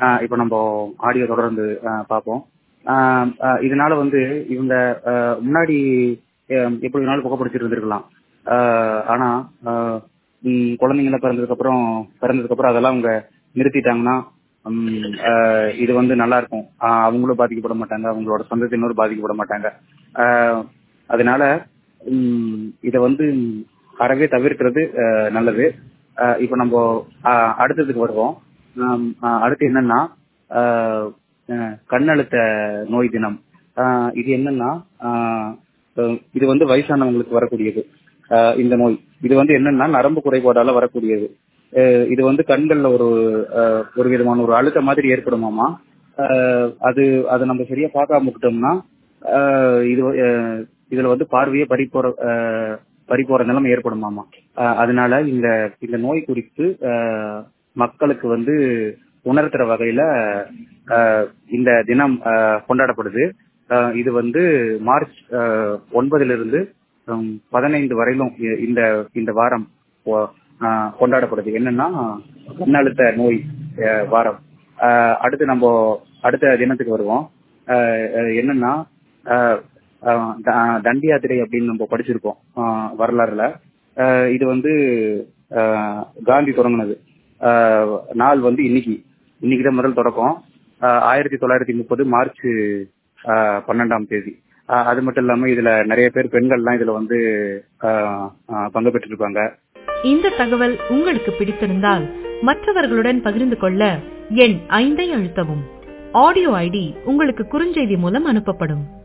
ஆஹ் இப்போ நம்ம ஆடியோ தொடர்ந்து ஆஹ் பார்ப்போம் ஆஹ் ஆஹ் இதனால வந்து இவங்க ஆஹ் முன்னாடி ஆஹ் எப்படி வேணாலும் புகைப்பிடிச்சிட்டு இருந்திருக்கலாம் ஆஹ் ஆனா ஆஹ் உம் குழந்தைங்கள பிறந்ததுக்கு அப்புறம் பிறந்ததுக்கு அப்புறம் அதெல்லாம் அவங்க நிறுத்திட்டாங்கன்னா உம் ஆஹ் இது வந்து நல்லா இருக்கும் ஆஹ் அவங்களும் பாதிக்கப்பட மாட்டாங்க அவங்களோட சொந்தத்தினரும் பாதிக்கப்பட மாட்டாங்க ஆஹ் அதனால உம் இத வந்து அறவே தவிர்க்கிறது ஆஹ் நல்லது ஆஹ் இப்போ நம்ம ஆஹ் அடுத்ததுக்கு வருவோம் ஆம், ஆஹ் அடுத்து என்னன்னா ஆஹ் ஆஹ் கண்ணழுத்த நோய் தினம் ஆஹ் இது என்னன்னா ஆஹ் அஹ் இது வந்து வயசானவங்களுக்கு வரக்கூடியது ஆஹ் இந்த நோய் இது வந்து என்னன்னா நரம்பு குறைபாடால வரக்கூடியது அஹ் இது வந்து கண்கள்ல ஒரு ஆஹ் ஒரு விதமான ஒரு அழுத்த மாதிரி ஏற்படுமாமா ஆஹ் அது அதை நம்ம சரியா பார்க்காம விட்டோம்னா ஆஹ் இது ஆஹ் இதுல வந்து பார்வையே பறிப்போற ஆஹ் பறிப்போற நிலைமை ஏற்படுமாமா ஆஹ் அதனால இந்த இந்த நோய் குறித்து ஆஹ் மக்களுக்கு வந்து உணர்த்துற வகையில ஆஹ் இந்த தினம் ஆஹ் கொண்டாடப்படுது ஆஹ் இது வந்து மார்ச் ஆஹ் ஒன்பதுல இருந்து ஹம், பதினைந்து வரையிலும் இ- இந்த இந்த வாரம் கொ- ஆஹ் கொண்டாடப்படுது என்னன்னா கண்ணழுத்த நோய் ஆஹ் வாரம் ஆஹ் அடுத்து நம்ம அடுத்த தினத்துக்கு வருவோம் ஆஹ் ஆஹ் என்னன்னா ஆஹ் ஆஹ் த- தண்டி யாத்திரை அப்படின்னு நம்ம படிச்சிருப்போம் ஆஹ் வரலாறுல ஆஹ் இது வந்து ஆஹ் காந்தி தொடங்கினது ஆஹ் நாள் வந்து இன்னைக்கு இன்னைக்கு தான் முதல் தொடக்கம் ஆஹ் ஆயிரத்தி தொள்ளாயிரத்தி முப்பது மார்ச் ஆஹ் பன்னெண்டாம் தேதி ஆஹ் அது மட்டும் இல்லாம இதுல நிறைய பேர் பெண்கள்லாம் இதுல வந்து ஆஹ் ஆஹ் பங்கு பெற்றிருப்பாங்க இந்த தகவல் உங்களுக்கு பிடித்திருந்தால் மற்றவர்களுடன் பகிர்ந்து கொள்ள எண் ஐந்தை அழுத்தவும் ஆடியோ ஐடி உங்களுக்கு குறுஞ்செய்தி மூலம் அனுப்பப்படும்